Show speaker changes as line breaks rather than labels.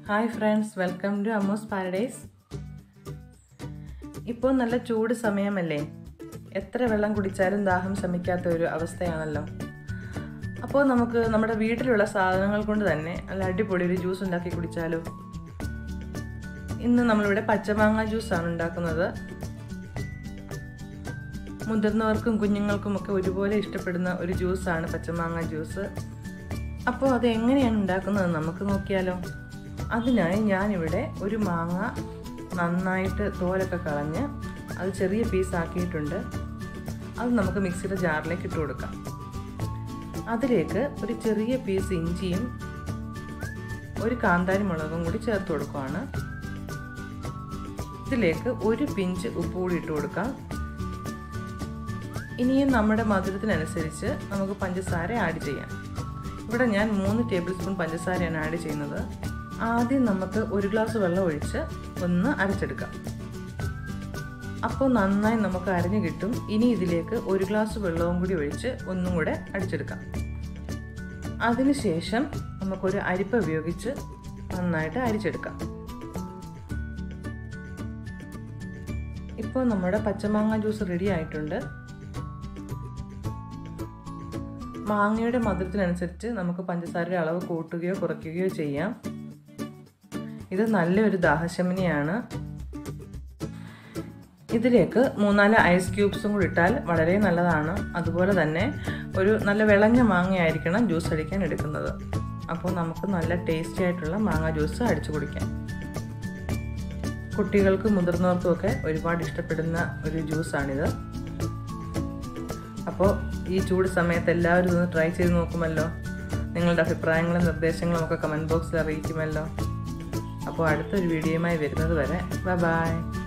hi friends welcome to Ammu's Paradise ഇപ്പോൾ നല്ല ചൂട് സമയമല്ലേ എത്ര വെള്ളം കുടിച്ചാലും ദാഹം ശമിക്കാത്ത ഒരു അവസ്ഥയാണല്ലോ അപ്പോൾ നമുക്ക് നമ്മുടെ വീട്ടിലുള്ള സാധനങ്ങൾ കൊണ്ട് തന്നെ നല്ല അടിപൊളി ഒരു ജ്യൂസ് ഉണ്ടാക്കി കുടിച്ചാലോ ഇന്ന് നമ്മളിവിടെ പച്ചമാങ്ങ ജ്യൂസാണ് ഉണ്ടാക്കുന്നത് മുതിർന്നവർക്കും കുഞ്ഞുങ്ങൾക്കും ഒക്കെ ഒരുപോലെ ഇഷ്ടപ്പെടുന്ന ഒരു ജ്യൂസാണ് പച്ചമാങ്ങ ജ്യൂസ് അപ്പോൾ അത് എങ്ങനെയാണ് ഉണ്ടാക്കുന്നത് നമുക്ക് നോക്കിയാലോ അതിനായി ഞാനിവിടെ ഒരു മാങ്ങ നന്നായിട്ട് തോലൊക്കെ കളഞ്ഞ് അത് ചെറിയ പീസ് ആക്കിയിട്ടുണ്ട് അത് നമുക്ക് മിക്സിയുടെ ജാറിലേക്ക് ഇട്ട് കൊടുക്കാം അതിലേക്ക് ഒരു ചെറിയ പീസ് ഇഞ്ചിയും ഒരു കാന്താരി മുളകും കൂടി ചേർത്ത് കൊടുക്കുകയാണ് ഇതിലേക്ക് ഒരു പിഞ്ച് ഉപ്പ് കൂടി ഇട്ട് കൊടുക്കാം ഇനിയും നമ്മുടെ മധുരത്തിനനുസരിച്ച് നമുക്ക് പഞ്ചസാര ആഡ് ചെയ്യാം ഇവിടെ ഞാൻ മൂന്ന് ടേബിൾ സ്പൂൺ പഞ്ചസാരയാണ് ആഡ് ചെയ്യുന്നത് ആദ്യം നമുക്ക് ഒരു ഗ്ലാസ് വെള്ളം ഒഴിച്ച് ഒന്ന് അരച്ചെടുക്കാം അപ്പോൾ നന്നായി നമുക്ക് അരഞ്ഞു കിട്ടും ഇനി ഇതിലേക്ക് ഒരു ഗ്ലാസ് വെള്ളവും കൂടി ഒഴിച്ച് ഒന്നും കൂടെ അടിച്ചെടുക്കാം അതിനുശേഷം നമുക്കൊരു അരിപ്പ ഉപയോഗിച്ച് നന്നായിട്ട് അരിച്ചെടുക്കാം ഇപ്പോൾ നമ്മുടെ പച്ചമാങ്ങ ജ്യൂസ് റെഡി ആയിട്ടുണ്ട് മാങ്ങയുടെ മധുരത്തിനനുസരിച്ച് നമുക്ക് പഞ്ചസാരയുടെ അളവ് കൂട്ടുകയോ കുറയ്ക്കുകയോ ചെയ്യാം ഇത് നല്ലൊരു ദാഹശമനിയാണ് ഇതിലേക്ക് മൂന്നാല് ഐസ് ക്യൂബ്സും കൂടി ഇട്ടാൽ വളരെ നല്ലതാണ് അതുപോലെ തന്നെ ഒരു നല്ല വിളഞ്ഞ മാങ്ങയായിരിക്കണം ജ്യൂസ് അടിക്കാൻ എടുക്കുന്നത് അപ്പോൾ നമുക്ക് നല്ല ടേസ്റ്റി ആയിട്ടുള്ള മാങ്ങ ജ്യൂസ് അടിച്ചു കുടിക്കാം കുട്ടികൾക്കും മുതിർന്നവർക്കും ഒക്കെ ഒരുപാട് ഇഷ്ടപ്പെടുന്ന ഒരു ജ്യൂസാണിത് അപ്പോൾ ഈ ചൂട് സമയത്ത് എല്ലാവരും ഇതൊന്ന് ട്രൈ ചെയ്ത് നോക്കുമല്ലോ നിങ്ങളുടെ അഭിപ്രായങ്ങളും നിർദ്ദേശങ്ങളും ഒക്കെ കമൻറ്റ് ബോക്സിൽ അറിയിക്കുമല്ലോ അപ്പോൾ അടുത്തൊരു വീഡിയോയുമായി വരുന്നത് വരെ ബൈ ബൈ